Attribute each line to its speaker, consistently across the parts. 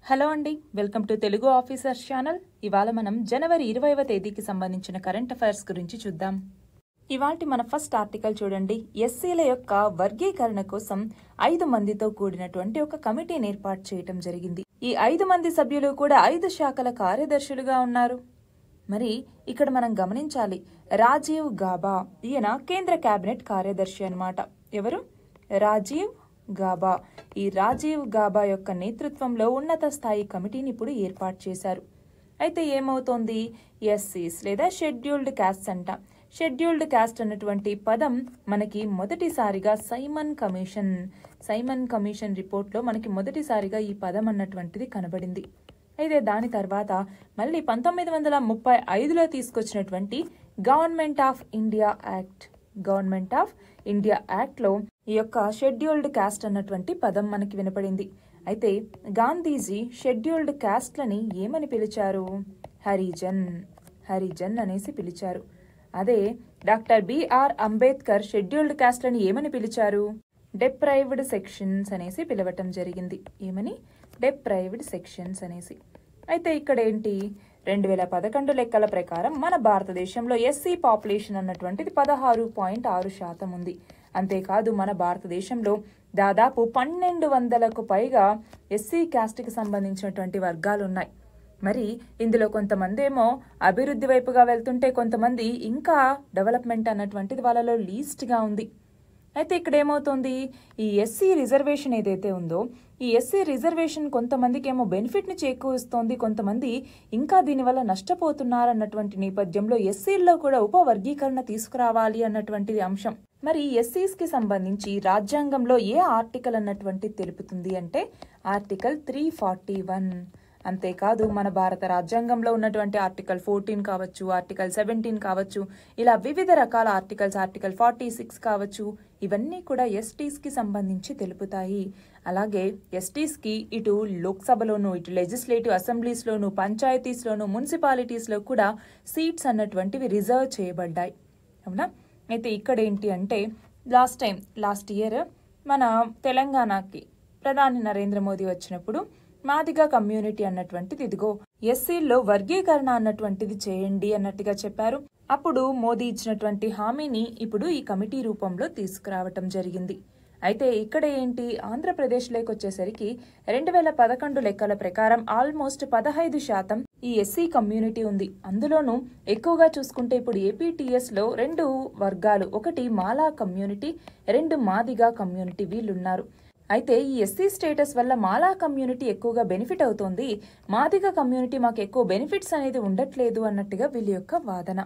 Speaker 1: hello అండి welcome to Telugu officers channel ఇవాళ మనం జనవరి ఇరవైవ తేదీకి సంబంధించిన కరెంట్ అఫైర్స్ గురించి చూద్దాం ఇవాల్టి మన ఫస్ట్ ఆర్టికల్ చూడండి ఎస్సీల యొక్క వర్గీకరణ కోసం ఐదు మందితో కూడినటువంటి ఒక కమిటీని ఏర్పాటు చేయటం జరిగింది ఈ ఐదు మంది సభ్యులు కూడా ఐదు శాఖల కార్యదర్శులుగా ఉన్నారు మరి ఇక్కడ మనం గమనించాలి రాజీవ్ గాబా ఈయన కేంద్ర కేబినెట్ కార్యదర్శి అన్నమాట ఎవరు రాజీవ్ గాబా ఈ రాజీవ్ గాబా యొక్క నేతృత్వంలో ఉన్నత స్థాయి కమిటీని ఇప్పుడు ఏర్పాటు చేశారు అయితే ఏమవుతోంది ఎస్సీస్ లేదా షెడ్యూల్డ్ క్యాస్ట్ అంట షెడ్యూల్డ్ క్యాస్ట్ అన్నటువంటి పదం మనకి మొదటిసారిగా సైమన్ కమిషన్ సైమన్ కమిషన్ రిపోర్ట్లో మనకి మొదటిసారిగా ఈ పదం అన్నటువంటిది కనబడింది అయితే దాని తర్వాత మళ్ళీ పంతొమ్మిది వందల ముప్పై ఐదులో తీసుకొచ్చినటువంటి government of India act government of India యాక్ట్లో ఈ యొక్క షెడ్యూల్డ్ క్యాస్ట్ అన్నటువంటి పదం మనకి వినపడింది అయితే గాంధీజీ షెడ్యూల్డ్ క్యాస్ట్లని ఏమని పిలిచారు హరిజన్ హరిజన్ అనేసి పిలిచారు అదే డాక్టర్ బిఆర్ అంబేద్కర్ షెడ్యూల్డ్ క్యాస్ట్లని ఏమని పిలిచారు డెప్రైవ్డ్ సెక్షన్స్ అనేసి పిలవటం జరిగింది ఏమని డెప్రైవ్డ్ సెక్షన్స్ అనేసి అయితే ఇక్కడ ఏంటి రెండు వేల పదకొండు లెక్కల ప్రకారం మన భారతదేశంలో ఎస్సీ పాపులేషన్ అన్నటువంటిది పదహారు పాయింట్ ఆరు శాతం ఉంది అంతేకాదు మన భారతదేశంలో దాదాపు పన్నెండు వందలకు పైగా ఎస్సీ క్యాస్ట్కి సంబంధించినటువంటి వర్గాలు ఉన్నాయి మరి ఇందులో కొంతమంది ఏమో అభివృద్ధి వైపుగా వెళ్తుంటే కొంతమంది ఇంకా డెవలప్మెంట్ అన్నటువంటిది వాళ్ళలో లీస్ట్గా ఉంది అయితే ఇక్కడ ఏమవుతుంది ఈ ఎస్సీ రిజర్వేషన్ ఏదైతే ఉందో ఈ ఎస్సీ రిజర్వేషన్ కొంతమందికి ఏమో బెనిఫిట్ని చేకూరుస్తోంది కొంతమంది ఇంకా దీనివల్ల నష్టపోతున్నారు అన్నటువంటి నేపథ్యంలో ఎస్సీల్లో కూడా ఉపవర్గీకరణ తీసుకురావాలి అన్నటువంటిది అంశం మరి ఎస్సీస్ కి సంబంధించి రాజ్యాంగంలో ఏ ఆర్టికల్ అన్నటువంటి తెలుపుతుంది అంటే ఆర్టికల్ త్రీ ఫార్టీ వన్ అంతేకాదు మన భారత రాజ్యాంగంలో ఉన్నటువంటి ఆర్టికల్ ఫోర్టీన్ కావచ్చు ఆర్టికల్ సెవెంటీన్ కావచ్చు ఇలా వివిధ రకాల ఆర్టికల్స్ ఆర్టికల్ ఫార్టీ సిక్స్ కావచ్చు ఇవన్నీ కూడా ఎస్టీస్కి సంబంధించి తెలుపుతాయి అలాగే ఎస్టీస్కి ఇటు లోక్సభలోను ఇటు లెజిస్లేటివ్ అసెంబ్లీస్లోను పంచాయతీస్లోను మున్సిపాలిటీస్లో కూడా సీట్స్ అన్నటువంటివి రిజర్వ్ చేయబడ్డాయి అవునా అయితే ఇక్కడ ఏంటి అంటే లాస్ట్ టైం లాస్ట్ ఇయర్ మన తెలంగాణకి ప్రధాని నరేంద్ర మోదీ వచ్చినప్పుడు మాదిగా కమ్యూనిటీ అన్నటువంటిది ఇదిగో ఎస్సీల్లో వర్గీకరణ అన్నటువంటిది చేయండి అన్నట్టుగా చెప్పారు అప్పుడు మోదీ ఇచ్చినటువంటి హామీని ఇప్పుడు ఈ కమిటీ రూపంలో తీసుకురావటం జరిగింది అయితే ఇక్కడ ఏంటి ఆంధ్రప్రదేశ్లోకి వచ్చేసరికి రెండు వేల పదకొండు లెక్కల ప్రకారం ఆల్మోస్ట్ పదహైదు శాతం ఈ ఎస్సీ కమ్యూనిటీ ఉంది అందులోనూ ఎక్కువగా చూసుకుంటే ఇప్పుడు ఏపీటీఎస్ లో రెండు వర్గాలు ఒకటి మాలా కమ్యూనిటీ రెండు మాదిగా కమ్యూనిటీ వీళ్ళున్నారు అయితే ఈ ఎస్సీ స్టేటస్ వల్ల మాలా కమ్యూనిటీ ఎక్కువగా బెనిఫిట్ అవుతోంది మాదిగ కమ్యూనిటీ మాకు ఎక్కువ బెనిఫిట్స్ అనేది ఉండట్లేదు అన్నట్టుగా వీళ్ళ యొక్క వాదన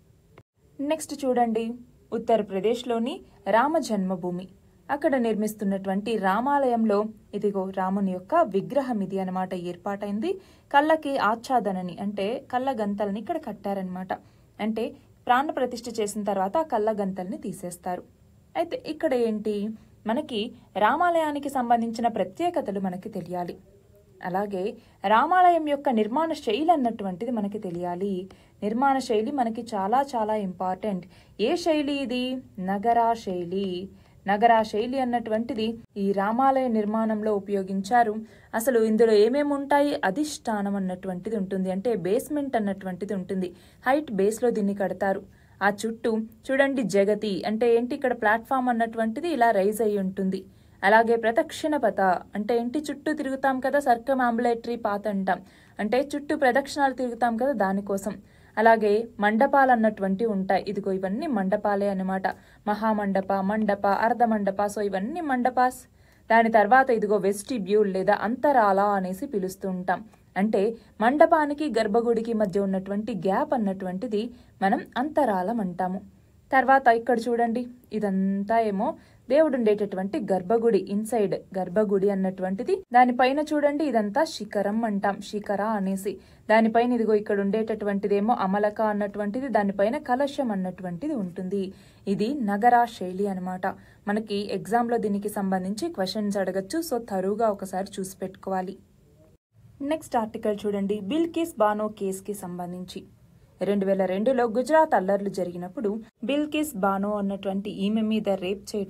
Speaker 1: నెక్స్ట్ చూడండి ఉత్తరప్రదేశ్లోని రామ జన్మభూమి అక్కడ నిర్మిస్తున్నటువంటి రామాలయంలో ఇదిగో రాముని యొక్క విగ్రహం ఇది అనమాట ఏర్పాటైంది కళ్ళకి ఆచ్ఛాదనని అంటే కళ్ళ గంతల్ని ఇక్కడ కట్టారనమాట అంటే ప్రాణ ప్రతిష్ఠ చేసిన తర్వాత ఆ కళ్ళ గంతల్ని తీసేస్తారు అయితే ఇక్కడ ఏంటి మనకి రామాలయానికి సంబంధించిన ప్రత్యేకతలు మనకి తెలియాలి అలాగే రామాలయం యొక్క నిర్మాణ శైలి అన్నటువంటిది మనకి తెలియాలి నిర్మాణ శైలి మనకి చాలా చాలా ఇంపార్టెంట్ ఏ శైలి ఇది నగరా శైలి నగరా శైలి అన్నటువంటిది ఈ రామాలయ నిర్మాణంలో ఉపయోగించారు అసలు ఇందులో ఏమేమి ఉంటాయి అధిష్టానం అన్నటువంటిది ఉంటుంది అంటే బేస్మెంట్ అన్నటువంటిది ఉంటుంది హైట్ బేస్లో దీన్ని కడతారు ఆ చుట్టూ చూడండి జగతి అంటే ఏంటి ఇక్కడ ప్లాట్ఫామ్ అన్నటువంటిది ఇలా రైజ్ అయి ఉంటుంది అలాగే ప్రదక్షిణ పథ అంటే ఏంటి చుట్టూ తిరుగుతాం కదా సర్కమ్ అంబులేటరీ పాత్ అంటాం అంటే చుట్టూ ప్రదక్షిణాలు తిరుగుతాం కదా దానికోసం అలాగే మండపాలు అన్నటువంటి ఉంటాయి ఇదిగో ఇవన్నీ మండపాలే అనమాట మహామండప మండప అర్ధ మండప సో ఇవన్నీ మండపాస్ దాని తర్వాత ఇదిగో వెస్టిబ్యూల్ లేదా అంతరాల అనేసి పిలుస్తూ ఉంటాం అంటే మండపానికి గర్భగుడికి మధ్య ఉన్నటువంటి గ్యాప్ అన్నటువంటిది మనం అంతరాలం అంటాము తర్వాత ఇక్కడ చూడండి ఇదంతా ఏమో దేవుడు ఉండేటటువంటి గర్భగుడి ఇన్సైడ్ గర్భగుడి అన్నటువంటిది దానిపైన చూడండి ఇదంతా శిఖరం అంటాం శిఖర అనేసి దానిపైన ఇదిగో ఇక్కడ ఉండేటటువంటిదేమో అమలక అన్నటువంటిది దానిపైన కలశం అన్నటువంటిది ఉంటుంది ఇది నగరా శైలి అనమాట మనకి ఎగ్జామ్లో దీనికి సంబంధించి క్వశ్చన్స్ అడగచ్చు సో తరువుగా ఒకసారి చూసి పెట్టుకోవాలి నెక్స్ట్ ఆర్టికల్ చూడండి బిల్కిస్ బానో కేసుకి సంబంధించి రెండు వేల రెండులో గుజరాత్ అల్లర్లు జరిగినప్పుడు బిల్కిస్ బానో అన్నటువంటి ఈమె మీద రేప్ చేయటం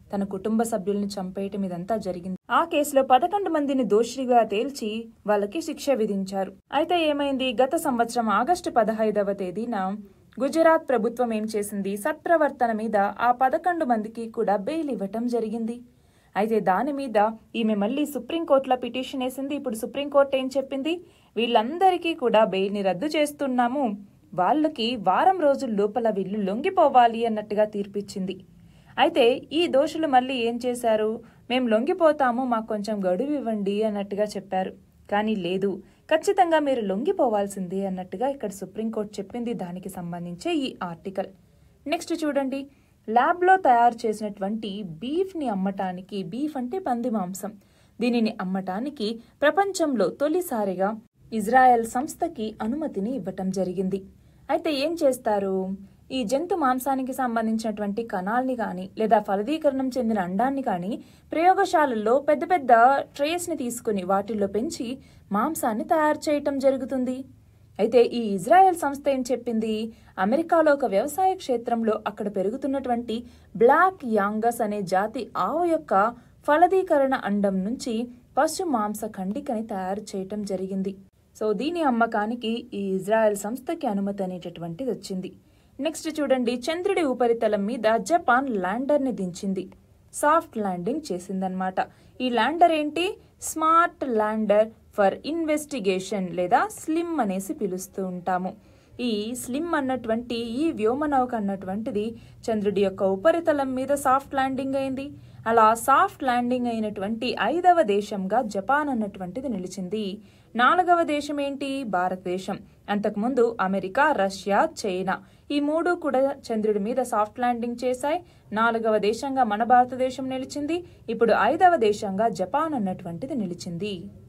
Speaker 1: తన కుటుంబ సభ్యుల్ని చంపేయటం ఇదంతా జరిగింది ఆ కేసులో పదకొండు మందిని దోషిగా తేల్చి వాళ్ళకి శిక్ష విధించారు అయితే ఏమైంది గత సంవత్సరం ఆగస్టు పదహైదవ తేదీన గుజరాత్ ప్రభుత్వం ఏం చేసింది సత్ప్రవర్తన మీద ఆ పదకొండు మందికి కూడా బెయిల్ ఇవ్వటం జరిగింది అయితే దాని మీద ఈమె మళ్ళీ సుప్రీంకోర్టులో పిటిషన్ వేసింది ఇప్పుడు సుప్రీంకోర్టు ఏం చెప్పింది వీళ్ళందరికీ కూడా బెయిల్ని రద్దు చేస్తున్నాము వాళ్ళకి వారం రోజుల లోపల వీళ్ళు లొంగిపోవాలి అన్నట్టుగా తీర్పిచ్చింది అయితే ఈ దోషులు మళ్ళీ ఏం చేశారు మేము లొంగిపోతాము మాకు కొంచెం గడువు ఇవ్వండి అన్నట్టుగా చెప్పారు కానీ లేదు ఖచ్చితంగా మీరు లొంగిపోవాల్సిందే అన్నట్టుగా ఇక్కడ సుప్రీంకోర్టు చెప్పింది దానికి సంబంధించే ఈ ఆర్టికల్ నెక్స్ట్ చూడండి ల్యాబ్లో తయారు చేసినటువంటి బీఫ్ని అమ్మటానికి బీఫ్ అంటే పంది మాంసం దీనిని అమ్మటానికి ప్రపంచంలో తొలిసారిగా ఇజ్రాయెల్ సంస్థకి అనుమతిని ఇవ్వటం జరిగింది అయితే ఏం చేస్తారు ఈ జంతు మాంసానికి సంబంధించినటువంటి కణాల్ని కానీ లేదా ఫలదీకరణం చెందిన అండాన్ని కానీ ప్రయోగశాలల్లో పెద్ద పెద్ద ట్రేస్ని తీసుకుని వాటిల్లో పెంచి మాంసాన్ని తయారు చేయటం జరుగుతుంది అయితే ఈ ఇజ్రాయెల్ సంస్థ ఏం చెప్పింది అమెరికాలో ఒక వ్యవసాయ క్షేత్రంలో అక్కడ పెరుగుతున్నటువంటి బ్లాక్ యాంగస్ అనే జాతి ఆవు యొక్క ఫలదీకరణ అండం నుంచి పశు మాంస ఖండికని తయారు చేయటం జరిగింది సో దీని అమ్మకానికి ఈ ఇజ్రాయెల్ సంస్థకి అనుమతి అనేటటువంటిది వచ్చింది నెక్స్ట్ చూడండి చంద్రుడి ఉపరితలం మీద జపాన్ ల్యాండర్ని దించింది సాఫ్ట్ ల్యాండింగ్ చేసిందనమాట ఈ ల్యాండర్ ఏంటి స్మార్ట్ ల్యాండర్ ఫర్ ఇన్వెస్టిగేషన్ లేదా స్లిమ్ అనేసి పిలుస్తూ ఉంటాము ఈ స్లిమ్ అన్నటువంటి ఈ వ్యోమనౌక అన్నటువంటిది చంద్రుడి యొక్క ఉపరితలం మీద సాఫ్ట్ ల్యాండింగ్ అయింది అలా సాఫ్ట్ ల్యాండింగ్ అయినటువంటి ఐదవ దేశంగా జపాన్ అన్నటువంటిది నిలిచింది నాలుగవ దేశం ఏంటి భారతదేశం అంతకుముందు అమెరికా రష్యా చైనా ఈ మూడు కూడా చంద్రుడి మీద సాఫ్ట్ ల్యాండింగ్ చేశాయి నాలుగవ దేశంగా మన భారతదేశం నిలిచింది ఇప్పుడు ఐదవ దేశంగా జపాన్ అన్నటువంటిది నిలిచింది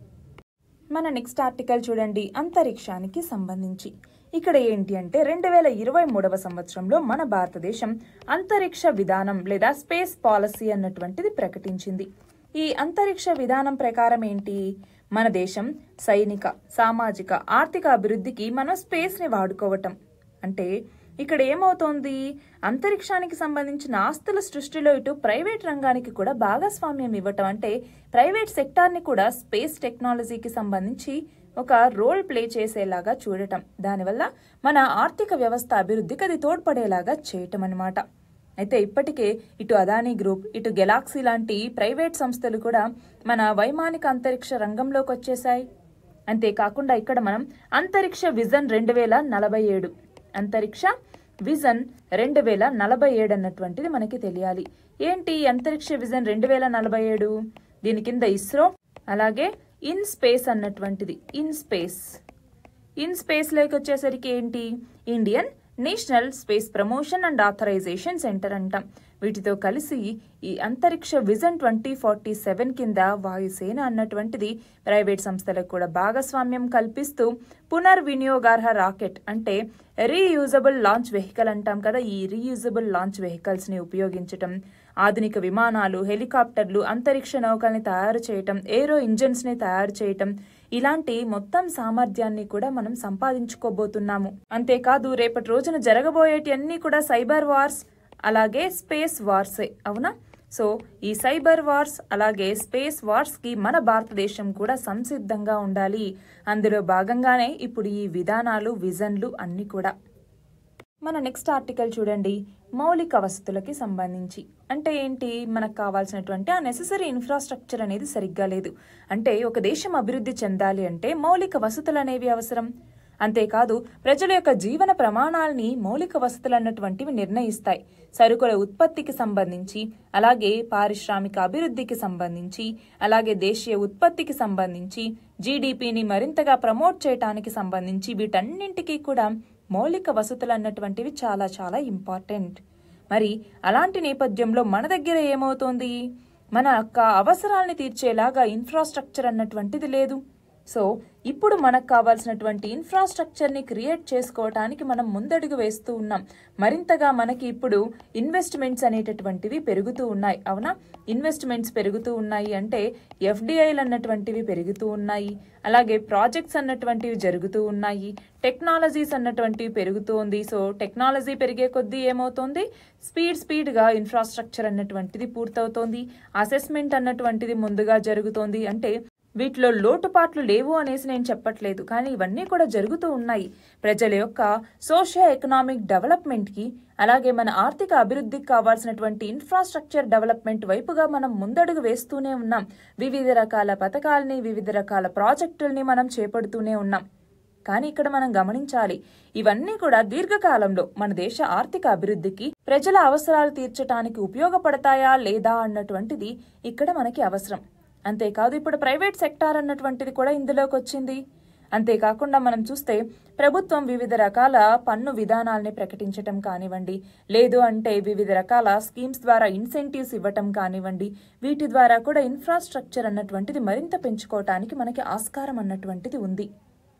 Speaker 1: మన నెక్స్ట్ ఆర్టికల్ చూడండి అంతరిక్షానికి సంబంధించి ఇక్కడ ఏంటి అంటే రెండు వేల ఇరవై మూడవ సంవత్సరంలో మన భారతదేశం అంతరిక్ష విధానం లేదా స్పేస్ పాలసీ అన్నటువంటిది ప్రకటించింది ఈ అంతరిక్ష విధానం ప్రకారం ఏంటి మన దేశం సైనిక సామాజిక ఆర్థిక అభివృద్ధికి మనం స్పేస్ని వాడుకోవటం అంటే ఇక్కడ ఏమవుతోంది అంతరిక్షానికి సంబంధించిన ఆస్తుల సృష్టిలో ఇటు ప్రైవేట్ రంగానికి కూడా భాగస్వామ్యం ఇవ్వటం అంటే ప్రైవేట్ సెక్టార్ని కూడా స్పేస్ టెక్నాలజీకి సంబంధించి ఒక రోల్ ప్లే చేసేలాగా చూడటం దానివల్ల మన ఆర్థిక వ్యవస్థ అభివృద్ధికి అది తోడ్పడేలాగా చేయటం అన్నమాట అయితే ఇప్పటికే ఇటు అదానీ గ్రూప్ ఇటు గెలాక్సీ లాంటి ప్రైవేట్ సంస్థలు కూడా మన వైమానిక అంతరిక్ష రంగంలోకి వచ్చేసాయి అంతేకాకుండా ఇక్కడ మనం అంతరిక్ష విజన్ రెండు వేల నలభై ఏడు అంతరిక్ష విజన్ రెండు వేల నలభై ఏడు అన్నటువంటిది మనకి తెలియాలి ఏంటి అంతరిక్ష విజన్ రెండు వేల నలభై ఏడు దీని కింద ఇస్రో అలాగే ఇన్ స్పేస్ అన్నటువంటిది ఇన్ స్పేస్ ఇన్ స్పేస్లోకి వచ్చేసరికి ఏంటి Indian national space promotion and authorisation centre అంటాం వీటితో కలిసి ఈ అంతరిక్ష విజన్ ట్వంటీ ఫార్టీ సెవెన్ కింద వాయుసేన అన్నటువంటిది ప్రైవేట్ సంస్థలకు కూడా భాగస్వామ్యం కల్పిస్తూ పునర్వినియోగార్హ రాకెట్ అంటే రీయూజబుల్ లాంచ్ వెహికల్ అంటాం కదా ఈ రీయూజబుల్ లాంచ్ వెహికల్స్ ని ఉపయోగించటం ఆధునిక విమానాలు హెలికాప్టర్లు అంతరిక్ష నౌకల్ని తయారు చేయటం ఏరో ఇంజన్స్ ని తయారు చేయటం ఇలాంటి మొత్తం సామర్థ్యాన్ని కూడా మనం సంపాదించుకోబోతున్నాము అంతేకాదు రేపటి రోజున జరగబోయేటి అన్ని కూడా సైబర్ వార్స్ అలాగే స్పేస్ వార్సే అవునా సో ఈ సైబర్ వార్స్ అలాగే స్పేస్ వార్స్ కి మన భారతదేశం కూడా సంసిద్ధంగా ఉండాలి అందులో భాగంగానే ఇప్పుడు ఈ విధానాలు విజన్లు అన్ని కూడా మన నెక్స్ట్ ఆర్టికల్ చూడండి మౌలిక వసతులకి సంబంధించి అంటే ఏంటి మనకు కావాల్సినటువంటి ఆ నెససరీ ఇన్ఫ్రాస్ట్రక్చర్ అనేది సరిగ్గా లేదు అంటే ఒక దేశం అభివృద్ధి చెందాలి అంటే మౌలిక వసతులు అనేవి అవసరం అంతేకాదు ప్రజల యొక్క జీవన ప్రమాణాలని మౌలిక వసతులు అన్నటువంటివి నిర్ణయిస్తాయి సరుకుల ఉత్పత్తికి సంబంధించి అలాగే పారిశ్రామిక అభివృద్ధికి సంబంధించి అలాగే దేశీయ ఉత్పత్తికి సంబంధించి జీడిపిని మరింతగా ప్రమోట్ చేయటానికి సంబంధించి వీటన్నింటికీ కూడా మౌలిక వసతులు అన్నటువంటివి చాలా చాలా ఇంపార్టెంట్ మరి అలాంటి నేపథ్యంలో మన దగ్గర ఏమవుతోంది మన యొక్క అవసరాల్ని తీర్చేలాగా ఇన్ఫ్రాస్ట్రక్చర్ అన్నటువంటిది లేదు సో ఇప్పుడు మనకు కావాల్సినటువంటి ఇన్ఫ్రాస్ట్రక్చర్ని క్రియేట్ చేసుకోవటానికి మనం ముందడుగు వేస్తూ ఉన్నాం మరింతగా మనకి ఇప్పుడు ఇన్వెస్ట్మెంట్స్ అనేటటువంటివి పెరుగుతూ ఉన్నాయి అవునా ఇన్వెస్ట్మెంట్స్ పెరుగుతూ ఉన్నాయి అంటే ఎఫ్డిఐలు అన్నటువంటివి పెరుగుతూ ఉన్నాయి అలాగే ప్రాజెక్ట్స్ అన్నటువంటివి జరుగుతూ ఉన్నాయి టెక్నాలజీస్ అన్నటువంటివి పెరుగుతూ ఉంది సో టెక్నాలజీ పెరిగే కొద్దీ ఏమవుతోంది స్పీడ్ స్పీడ్గా ఇన్ఫ్రాస్ట్రక్చర్ అన్నటువంటిది పూర్తవుతోంది అసెస్మెంట్ అన్నటువంటిది ముందుగా జరుగుతోంది అంటే వీటిలో లోటుపాట్లు లేవు అనేసి నేను చెప్పట్లేదు కానీ ఇవన్నీ కూడా జరుగుతూ ఉన్నాయి ప్రజల యొక్క సోషియో ఎకనామిక్ డెవలప్మెంట్కి అలాగే మన ఆర్థిక అభివృద్ధికి కావాల్సినటువంటి ఇన్ఫ్రాస్ట్రక్చర్ డెవలప్మెంట్ వైపుగా మనం ముందడుగు వేస్తూనే ఉన్నాం వివిధ రకాల పథకాలని వివిధ రకాల ప్రాజెక్టుల్ని మనం చేపడుతూనే ఉన్నాం కానీ ఇక్కడ మనం గమనించాలి ఇవన్నీ కూడా దీర్ఘకాలంలో మన దేశ ఆర్థిక అభివృద్ధికి ప్రజల అవసరాలు తీర్చడానికి ఉపయోగపడతాయా లేదా అన్నటువంటిది ఇక్కడ మనకి అవసరం అంతేకాదు ఇప్పుడు ప్రైవేట్ సెక్టార్ అన్నటువంటిది కూడా ఇందులోకి వచ్చింది అంతేకాకుండా మనం చూస్తే ప్రభుత్వం వివిధ రకాల పన్ను విధానాల్ని ప్రకటించటం కానివ్వండి లేదు అంటే వివిధ రకాల స్కీమ్స్ ద్వారా ఇన్సెంటివ్స్ ఇవ్వటం కానివ్వండి వీటి ద్వారా కూడా ఇన్ఫ్రాస్ట్రక్చర్ అన్నటువంటిది మరింత పెంచుకోవటానికి మనకి ఆస్కారం అన్నటువంటిది ఉంది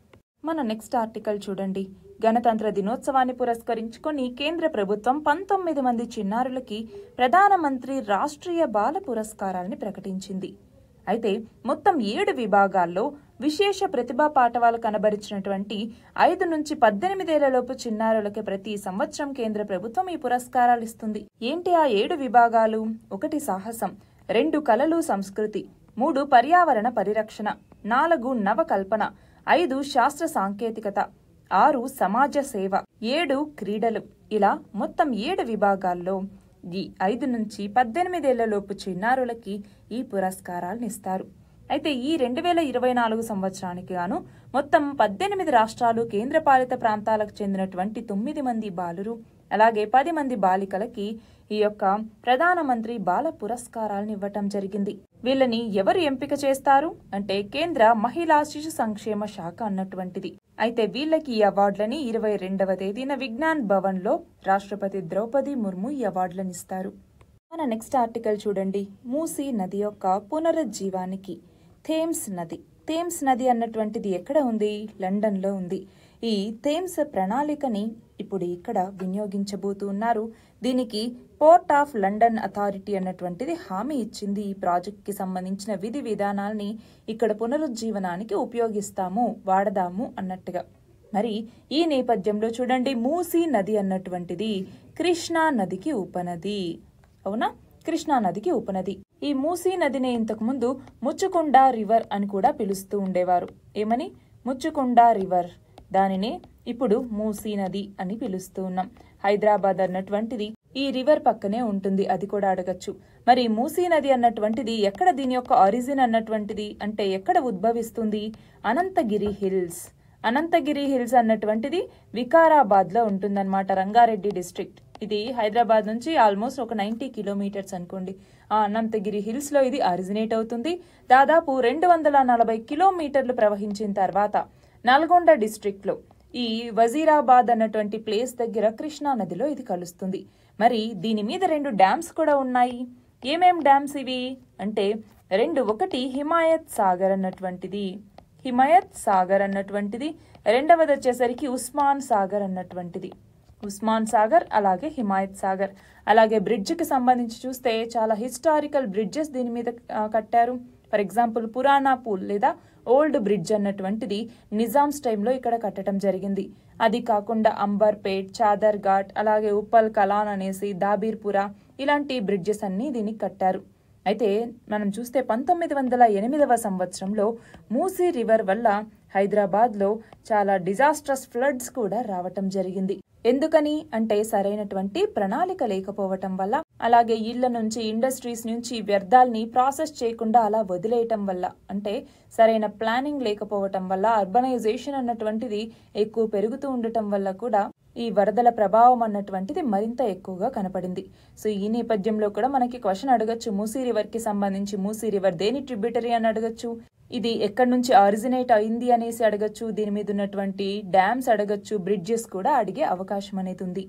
Speaker 1: మన నెక్స్ట్ ఆర్టికల్ చూడండి గణతంత్ర దినోత్సవాన్ని పురస్కరించుకొని కేంద్ర ప్రభుత్వం పంతొమ్మిది మంది చిన్నారులకి ప్రధానమంత్రి రాష్ట్రీయ బాల పురస్కారాల్ని ప్రకటించింది అయితే మొత్తం ఏడు విభాగాల్లో విశేష ప్రతిభా పాఠవాలు కనబరిచినటువంటి ఐదు నుంచి పద్దెనిమిదేళ్లలోపు చిన్నారులకి ప్రతి సంవత్సరం కేంద్ర ప్రభుత్వం ఈ పురస్కారాలు ఇస్తుంది ఏంటి ఆ ఏడు విభాగాలు ఒకటి సాహసం రెండు కళలు సంస్కృతి మూడు పర్యావరణ పరిరక్షణ నాలుగు నవకల్పన ఐదు శాస్త్ర సాంకేతికత ఆరు సమాజ సేవ ఏడు క్రీడలు ఇలా మొత్తం ఏడు విభాగాల్లో ఈ ఐదు నుంచి పద్దెనిమిదేళ్లలోపు చిన్నారులకి ఈ పురస్కారాలను ఇస్తారు అయితే ఈ రెండు వేల ఇరవై నాలుగు సంవత్సరానికి గాను మొత్తం పద్దెనిమిది రాష్ట్రాలు కేంద్రపాలిత ప్రాంతాలకు చెందినటువంటి తొమ్మిది మంది బాలురు అలాగే పది మంది బాలికలకి ఈ యొక్క ప్రధానమంత్రి బాల పురస్కారాలను ఇవ్వటం జరిగింది వీళ్ళని ఎవరు ఎంపిక చేస్తారు అంటే కేంద్ర మహిళా శిశు సంక్షేమ శాఖ అన్నటువంటిది అయితే వీళ్ళకి ఈ అవార్డులని ఇరవై రెండవ తేదీన విజ్ఞాన్ భవన్ లో రాష్ట్రపతి ద్రౌపది ముర్ము ఈ అవార్డులను ఇస్తారు మన నెక్స్ట్ ఆర్టికల్ చూడండి మూసీ నది యొక్క పునరుజ్జీవానికి థేమ్స్ నది థేమ్స్ నది అన్నటువంటిది ఎక్కడ ఉంది లండన్లో ఉంది ఈ థేమ్స్ ప్రణాళికని ఇప్పుడు ఇక్కడ వినియోగించబోతున్నారు దీనికి పోర్ట్ ఆఫ్ లండన్ అథారిటీ అన్నటువంటిది హామీ ఇచ్చింది ఈ ప్రాజెక్ట్కి సంబంధించిన విధి విధానాల్ని ఇక్కడ పునరుజ్జీవనానికి ఉపయోగిస్తాము వాడదాము అన్నట్టుగా మరి ఈ నేపథ్యంలో చూడండి మూసీ నది అన్నటువంటిది కృష్ణా నదికి ఉపనది అవునా కృష్ణా నదికి ఉపనది ఈ మూసీ నదిని ఇంతకుముందు ముచ్చుకొండ రివర్ అని కూడా పిలుస్తూ ఉండేవారు ఏమని ముచ్చుకొండ రివర్ దానినే ఇప్పుడు మూసీ నది అని పిలుస్తూ ఉన్నాం హైదరాబాద్ అన్నటువంటిది ఈ రివర్ పక్కనే ఉంటుంది అది కూడా అడగచ్చు మరి మూసీ నది అన్నటువంటిది ఎక్కడ దీని యొక్క ఆరిజిన్ అన్నటువంటిది అంటే ఎక్కడ ఉద్భవిస్తుంది అనంతగిరి హిల్స్ అనంతగిరి హిల్స్ అన్నటువంటిది వికారాబాద్ లో ఉంటుందన్నమాట రంగారెడ్డి డిస్ట్రిక్ట్ ఇది హైదరాబాద్ నుంచి ఆల్మోస్ట్ ఒక నైంటీ కిలోమీటర్స్ అనుకోండి ఆ అనంతగిరి హిల్స్ లో ఇది ఆరిజినేట్ అవుతుంది దాదాపు రెండు వందల నలభై కిలోమీటర్లు ప్రవహించిన తర్వాత నల్గొండ డిస్ట్రిక్ట్ లో ఈ వజీరాబాద్ అన్నటువంటి ప్లేస్ దగ్గర కృష్ణా నదిలో ఇది కలుస్తుంది మరి దీని మీద రెండు డ్యామ్స్ కూడా ఉన్నాయి ఏమేం డ్యామ్స్ ఇవి అంటే రెండు ఒకటి హిమాయత్ సాగర్ అన్నటువంటిది హిమాయత్ సాగర్ అన్నటువంటిది రెండవది వచ్చేసరికి ఉస్మాన్ సాగర్ అన్నటువంటిది ఉస్మాన్ సాగర్ అలాగే హిమాయత్ సాగర్ అలాగే బ్రిడ్జ్కి సంబంధించి చూస్తే చాలా హిస్టారికల్ బ్రిడ్జెస్ దీని మీద ఆ, కట్టారు ఫర్ ఎగ్జాంపుల్ పురాణా పూల్ లేదా ఓల్డ్ బ్రిడ్జ్ అన్నటువంటిది నిజామ్స్ టైంలో ఇక్కడ కట్టడం జరిగింది అది కాకుండా అంబర్పేట్ చాదర్ ఘాట్ అలాగే ఉప్పల్ కలాన్ అనేసి దాబీర్పుర ఇలాంటి బ్రిడ్జెస్ అన్ని దీనికి కట్టారు అయితే మనం చూస్తే పంతొమ్మిది వందల ఎనిమిదవ సంవత్సరంలో మూసీ రివర్ వల్ల హైదరాబాద్లో చాలా డిజాస్ట్రస్ ఫ్లడ్స్ కూడా రావటం జరిగింది ఎందుకని అంటే సరైనటువంటి ప్రణాళిక లేకపోవటం వల్ల అలాగే ఇళ్ల నుంచి ఇండస్ట్రీస్ నుంచి వ్యర్థాల్ని ప్రాసెస్ చేయకుండా అలా వదిలేయటం వల్ల అంటే సరైన ప్లానింగ్ లేకపోవటం వల్ల అర్బనైజేషన్ అన్నటువంటిది ఎక్కువ పెరుగుతూ ఉండటం వల్ల కూడా ఈ వరదల ప్రభావం అన్నటువంటిది మరింత ఎక్కువగా కనపడింది సో ఈ నేపథ్యంలో కూడా మనకి క్వశ్చన్ అడగచ్చు మూసీ రివర్ కి సంబంధించి మూసీ రివర్ దేని ట్రిబ్యూటరీ అని అడగచ్చు ఇది ఎక్కడి నుంచి ఆరిజినేట్ అయింది అనేసి అడగచ్చు దీని మీద ఉన్నటువంటి డ్యామ్స్ అడగచ్చు బ్రిడ్జెస్ కూడా అడిగే అవకాశం అనేది ఉంది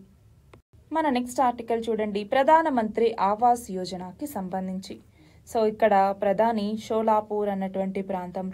Speaker 1: మన నెక్స్ట్ ఆర్టికల్ చూడండి ప్రధానమంత్రి ఆవాస్ యోజనకి సంబంధించి సో ఇక్కడ ప్రధాని షోలాపూర్ అన్నటువంటి ప్రాంతంలో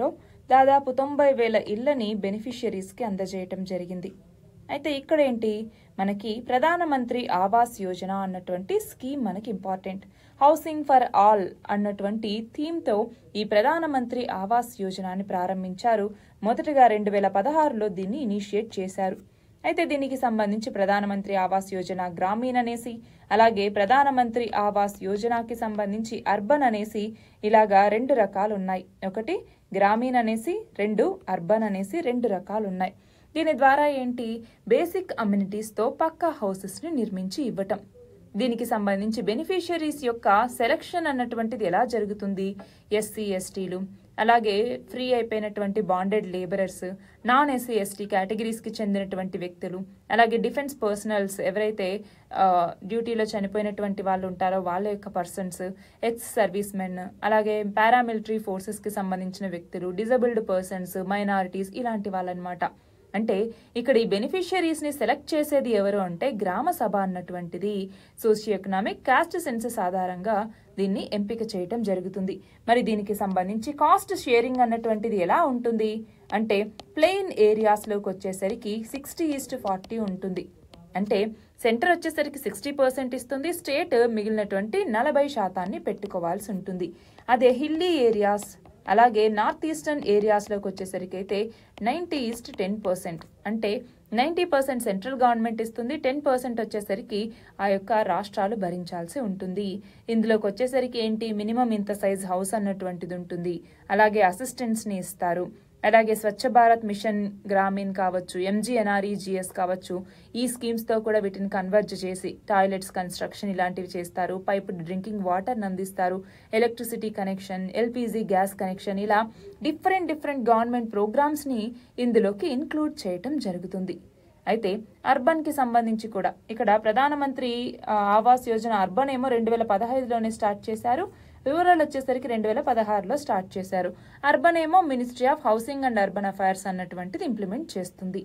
Speaker 1: దాదాపు తొంభై వేల ఇళ్లని బెనిఫిషియరీస్కి అందజేయటం జరిగింది అయితే ఇక్కడ ఏంటి మనకి ప్రధానమంత్రి ఆవాస్ యోజన అన్నటువంటి స్కీమ్ మనకి ఇంపార్టెంట్ హౌసింగ్ ఫర్ ఆల్ అన్నటువంటి థీమ్తో ఈ ప్రధానమంత్రి ఆవాస్ యోజనని ప్రారంభించారు మొదటగా రెండు వేల పదహారులో దీన్ని ఇనిషియేట్ చేశారు అయితే దీనికి సంబంధించి ప్రధానమంత్రి ఆవాస్ యోజన గ్రామీణ్ అనేసి అలాగే ప్రధానమంత్రి ఆవాస్ యోజనకి సంబంధించి అర్బన్ అనేసి ఇలాగా రెండు రకాలు ఉన్నాయి ఒకటి గ్రామీణ్ అనేసి రెండు అర్బన్ అనేసి రెండు రకాలు ఉన్నాయి దీని ద్వారా ఏంటి బేసిక్ అమ్యూనిటీస్తో పక్కా హౌసెస్ని నిర్మించి ఇవ్వటం దీనికి సంబంధించి బెనిఫిషియరీస్ యొక్క సెలక్షన్ అన్నటువంటిది ఎలా జరుగుతుంది ఎస్సీ ఎస్టీలు అలాగే ఫ్రీ అయిపోయినటువంటి bonded labourers non SC ST కేటగిరీస్కి చెందినటువంటి వ్యక్తులు అలాగే డిఫెన్స్ పర్సనల్స్ ఎవరైతే ఆ, డ్యూటీలో చనిపోయినటువంటి వాళ్ళు ఉంటారో వాళ్ళ యొక్క పర్సన్స్ ఎక్స్ సర్వీస్ మెన్ అలాగే పారామిలిటరీ ఫోర్సెస్కి సంబంధించిన వ్యక్తులు డిజబుల్డ్ పర్సన్స్ మైనారిటీస్ ఇలాంటి వాళ్ళనమాట అంటే ఇక్కడ ఈ బెనిఫిషియరీస్ ని సెలెక్ట్ చేసేది ఎవరు అంటే గ్రామ సభ అన్నటువంటిది సోషియో ఎకనామిక్ కాస్ట్ సెన్సెస్ ఆధారంగా దీన్ని ఎంపిక చేయటం జరుగుతుంది మరి దీనికి సంబంధించి కాస్ట్ షేరింగ్ అన్నటువంటిది ఎలా ఉంటుంది అంటే ప్లెయిన్ ఏరియాస్లోకి వచ్చేసరికి సిక్స్టీ ఈస్ట్ ఫార్టీ ఉంటుంది అంటే సెంటర్ వచ్చేసరికి సిక్స్టీ పర్సెంట్ ఇస్తుంది స్టేట్ మిగిలినటువంటి నలభై శాతాన్ని పెట్టుకోవాల్సి ఉంటుంది అదే హిల్లీ ఏరియాస్ అలాగే నార్త్ ఈస్టర్న్ ఏరియాస్లోకి వచ్చేసరికి అయితే నైంటీ ఈస్ట్ టెన్ పర్సెంట్ అంటే నైంటీ పర్సెంట్ సెంట్రల్ గవర్నమెంట్ ఇస్తుంది టెన్ పర్సెంట్ వచ్చేసరికి ఆ యొక్క రాష్ట్రాలు భరించాల్సి ఉంటుంది ఇందులోకి వచ్చేసరికి ఏంటి మినిమం ఇంత సైజ్ హౌస్ అన్నటువంటిది ఉంటుంది అలాగే అసిస్టెంట్స్ని ఇస్తారు అలాగే స్వచ్ఛ భారత్ మిషన్ గ్రామీణ్ కావచ్చు ఎంజీఎన్ఆర్ఈజిఎస్ కావచ్చు ఈ స్కీమ్స్తో కూడా వీటిని కన్వర్జ్ చేసి టాయిలెట్స్ కన్స్ట్రక్షన్ ఇలాంటివి చేస్తారు పైప్ డ్రింకింగ్ వాటర్ అందిస్తారు electricity connection LPG gas connection ఇలా డిఫరెంట్ డిఫరెంట్ గవర్నమెంట్ ప్రోగ్రామ్స్ని ఇందులోకి ఇన్క్లూడ్ చేయటం జరుగుతుంది అయితే అర్బన్ కి సంబంధించి కూడా ఇక్కడ ప్రధానమంత్రి ఆ, ఆవాస్ యోజన అర్బన్ ఏమో రెండు వేల పదహైదులోనే స్టార్ట్ చేశారు రూరల్ వచ్చేసరికి రెండు వేల పదహారులో స్టార్ట్ చేశారు అర్బన్ ఏమో ministry of housing and urban affairs అన్నటువంటిది ఇంప్లిమెంట్ చేస్తుంది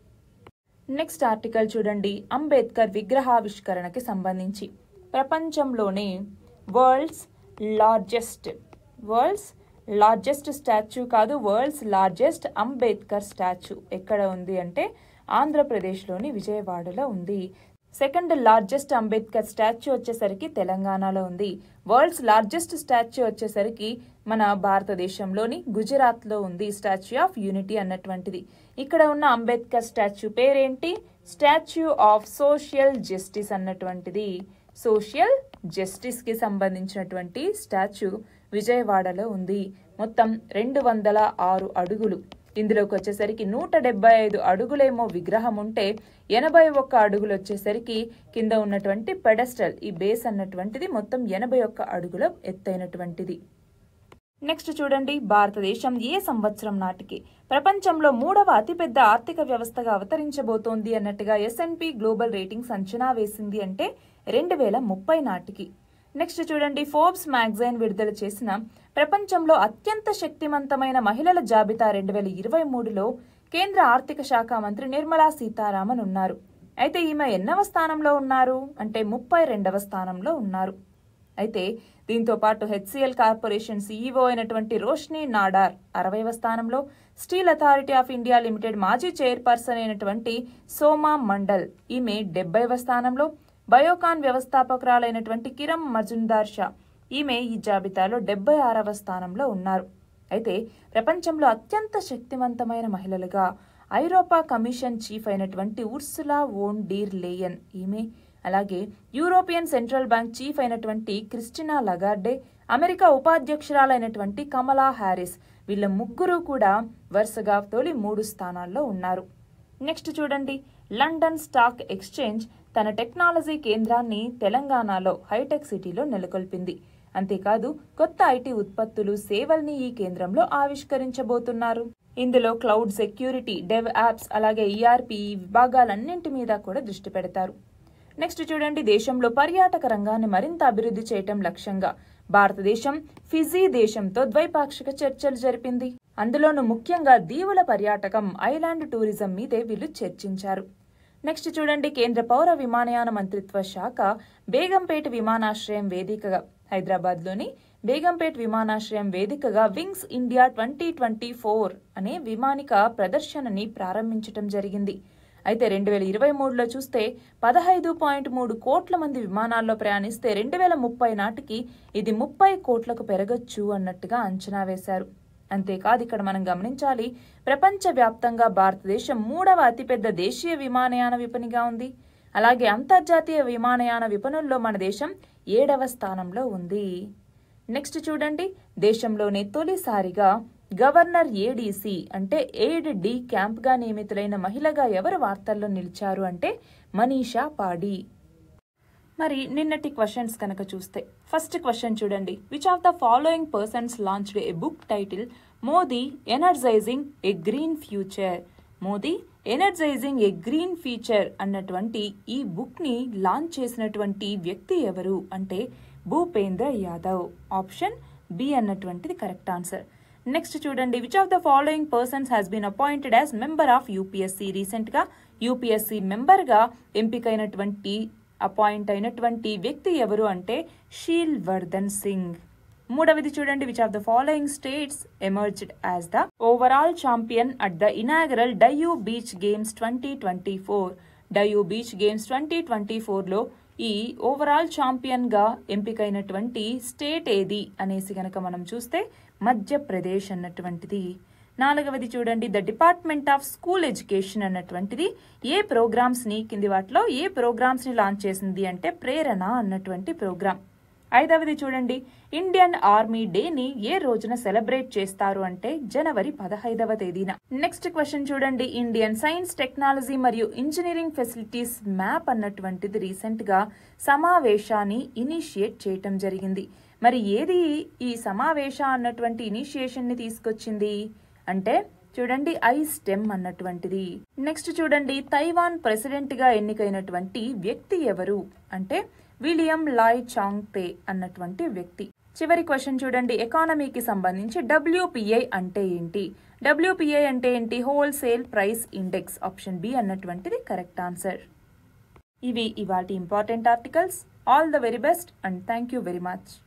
Speaker 1: నెక్స్ట్ ఆర్టికల్ చూడండి అంబేద్కర్ విగ్రహావిష్కరణకి సంబంధించి ప్రపంచంలోనే world's largest world's largest statue కాదు వరల్డ్స్ లార్జెస్ట్ అంబేద్కర్ స్టాచ్యూ ఎక్కడ ఉంది అంటే ఆంధ్రప్రదేశ్లోని విజయవాడలో ఉంది సెకండ్ లార్జెస్ట్ అంబేద్కర్ స్టాచ్యూ వచ్చేసరికి తెలంగాణలో ఉంది వరల్డ్స్ లార్జెస్ట్ స్టాచ్యూ వచ్చేసరికి మన భారతదేశంలోని గుజరాత్లో ఉంది స్టాచ్యూ ఆఫ్ యూనిటీ అన్నటువంటిది ఇక్కడ ఉన్న అంబేద్కర్ స్టాచ్యూ పేరేంటి స్టాచ్యూ ఆఫ్ సోషల్ జస్టిస్ అన్నటువంటిది సోషల్ జస్టిస్ కి సంబంధించినటువంటి స్టాచ్యూ విజయవాడలో ఉంది మొత్తం రెండు వందల ఆరు అడుగులు ఇందులోకి వచ్చేసరికి నూట డెబ్బై ఐదు అడుగులేమో విగ్రహం ఉంటే ఎనభై ఒక్క అడుగులు వచ్చేసరికి కింద ఉన్నటువంటి పెడస్టల్ ఈ బేస్ అన్నటువంటిది మొత్తం ఎనభై ఒక్క అడుగుల ఎత్తైనటువంటిది నెక్స్ట్ చూడండి భారతదేశం ఏ సంవత్సరం నాటికి ప్రపంచంలో మూడవ అతిపెద్ద ఆర్థిక వ్యవస్థగా అవతరించబోతోంది అన్నట్టుగా ఎస్ఎన్పి గ్లోబల్ రేటింగ్స్ అంచనా వేసింది అంటే రెండు వేల ముప్పై నాటికి నెక్స్ట్ చూడండి ఫోర్బ్స్ మ్యాగజైన్ విడుదల చేసిన ప్రపంచంలో అత్యంత శక్తివంతమైన మహిళల జాబితా రెండు వేల ఇరవై మూడులో కేంద్ర ఆర్థిక శాఖ మంత్రి నిర్మలా సీతారామన్ ఉన్నారు అయితే ఈమె ఎన్నవ స్థానంలో ఉన్నారు అంటే ముప్పై రెండవ స్థానంలో ఉన్నారు అయితే దీంతో పాటు హెచ్సిఎల్ కార్పొరేషన్ సీఈఓ అయినటువంటి రోష్ని నాడార్ అరవైవ స్థానంలో steel authority of India limited మాజీ చైర్పర్సన్ అయినటువంటి సోమా మండల్ ఈమె డెబ్బైవ స్థానంలో బయోకాన్ వ్యవస్థాపకురాలైనటువంటి కిరం మజుందార్ షా ఈమె ఈ జాబితాలో డెబ్బై ఆరవ స్థానంలో ఉన్నారు అయితే ప్రపంచంలో అత్యంత శక్తివంతమైన మహిళలుగా ఐరోపా కమిషన్ చీఫ్ అయినటువంటి ఉర్సులా ఓన్ డీర్ లేయన్ ఈమె అలాగే యూరోపియన్ సెంట్రల్ బ్యాంక్ చీఫ్ అయినటువంటి క్రిస్టినా లగార్డే అమెరికా ఉపాధ్యక్షురాలైనటువంటి కమలా హ్యారిస్ వీళ్ళ ముగ్గురు కూడా వరుసగా తొలి మూడు స్థానాల్లో ఉన్నారు నెక్స్ట్ చూడండి లండన్ స్టాక్ ఎక్స్చేంజ్ తన టెక్నాలజీ కేంద్రాన్ని తెలంగాణలో హైటెక్ సిటీలో నెలకొల్పింది అంతేకాదు కొత్త ఐటీ ఉత్పత్తులు సేవల్ని ఈ కేంద్రంలో ఆవిష్కరించబోతున్నారు ఇందులో క్లౌడ్ సెక్యూరిటీ డెవ్ యాప్స్ అలాగే ఈఆర్పి విభాగాలన్నింటి మీద కూడా దృష్టి పెడతారు నెక్స్ట్ చూడండి దేశంలో పర్యాటక రంగాన్ని మరింత అభివృద్ధి చేయటం లక్ష్యంగా భారతదేశం ఫిజీ దేశంతో ద్వైపాక్షిక చర్చలు జరిపింది అందులోనూ ముఖ్యంగా దీవుల పర్యాటకం ఐలాండ్ టూరిజం మీదే వీళ్ళు చర్చించారు నెక్స్ట్ చూడండి కేంద్ర పౌర విమానయాన మంత్రిత్వ శాఖ బేగంపేట విమానాశ్రయం వేదికగా హైదరాబాద్లోని బేగంపేట్ విమానాశ్రయం వేదికగా wings India twenty twenty four అనే విమానిక ప్రదర్శనని ప్రారంభించటం జరిగింది అయితే రెండు వేల ఇరవై మూడులో చూస్తే పదహైదు పాయింట్ మూడు కోట్ల మంది విమానాల్లో ప్రయాణిస్తే రెండు వేల ముప్పై నాటికి ఇది ముప్పై కోట్లకు పెరగచ్చు అన్నట్టుగా అంచనా వేశారు అంతేకాదు ఇక్కడ మనం గమనించాలి ప్రపంచవ్యాప్తంగా భారతదేశం మూడవ అతిపెద్ద దేశీయ విమానయాన విపణిగా ఉంది అలాగే అంతర్జాతీయ విమానయాన విపణుల్లో మన దేశం ఏడవ స్థానంలో ఉంది నెక్స్ట్ చూడండి దేశంలోనే తొలిసారిగా గవర్నర్ ఏడీసీ అంటే ఎయిడ్ డి క్యాంప్గా నియమితులైన మహిళగా ఎవరు వార్తల్లో నిలిచారు అంటే మనీషా పాడి మరి నిన్నటి క్వశ్చన్స్ కనుక చూస్తే ఫస్ట్ క్వశ్చన్ చూడండి which of the following persons launched a book title Modi energizing a green future Modi energizing a green future అన్నటువంటి ఈ బుక్ ని లాంచ్ చేసినటువంటి వ్యక్తి ఎవరు అంటే భూపేంద్ర యాదవ్ ఆప్షన్ బి అన్నటువంటిది కరెక్ట్ ఆన్సర్ నెక్స్ట్ చూడండి which of the following persons has been appointed as member of UPSC recent గా యూపీఎస్సీ మెంబర్ గా ఎంపికైనటువంటి అపాయింట్ అయినటువంటి వ్యక్తి ఎవరు అంటే షీల్ వర్ధన్ సింగ్ మూడవది చూడండి which of the following states emerged as the overall champion at the inaugural Diu beach games twenty twenty four Diu beach games twenty twenty ఫోర్లో ఈ ఓవరాల్ ఛాంపియన్ గా ఎంపికైనటువంటి స్టేట్ ఏది అనేసి గనక మనం చూస్తే మధ్యప్రదేశ్ అన్నటువంటిది నాలుగవది చూడండి the department of school education అన్నటువంటిది ఏ ప్రోగ్రామ్స్ ని కింది వాటిలో ఏ ప్రోగ్రామ్స్ ని లాంచ్ చేసింది అంటే ప్రేరణ అన్నటువంటి ప్రోగ్రామ్ ఐదవది చూడండి ఇండియన్ ఆర్మీ డే ని ఏ రోజున సెలబ్రేట్ చేస్తారు అంటే జనవరి పదహైదవ తేదీన నెక్స్ట్ క్వశ్చన్ చూడండి ఇండియన్ సైన్స్ టెక్నాలజీ మరియు ఇంజనీరింగ్ ఫెసిలిటీస్ మ్యాప్ అన్నటువంటిది రీసెంట్ గా సమావేశాన్ని ఇనిషియేట్ చేయటం జరిగింది మరి ఏది ఈ సమావేశ అన్నటువంటి ఇనిషియేషన్ ని తీసుకొచ్చింది అంటే చూడండి ఐ స్టెమ్ అన్నటువంటిది నెక్స్ట్ చూడండి తైవాన్ ప్రెసిడెంట్ గా ఎన్నికైనటువంటి వ్యక్తి ఎవరు అంటే విలియం లాయ్ చాంగ్ తే అన్నటువంటి వ్యక్తి చివరి క్వశ్చన్ చూడండి ఎకానమీకి సంబంధించి డబ్ల్యూపిఐ అంటే ఏంటి డబ్ల్యూపిఐ అంటే ఏంటి wholesale price index option B అన్నటువంటిది కరెక్ట్ ఆన్సర్ ఇవి ఇవాటి important articles all the very best and thank you very much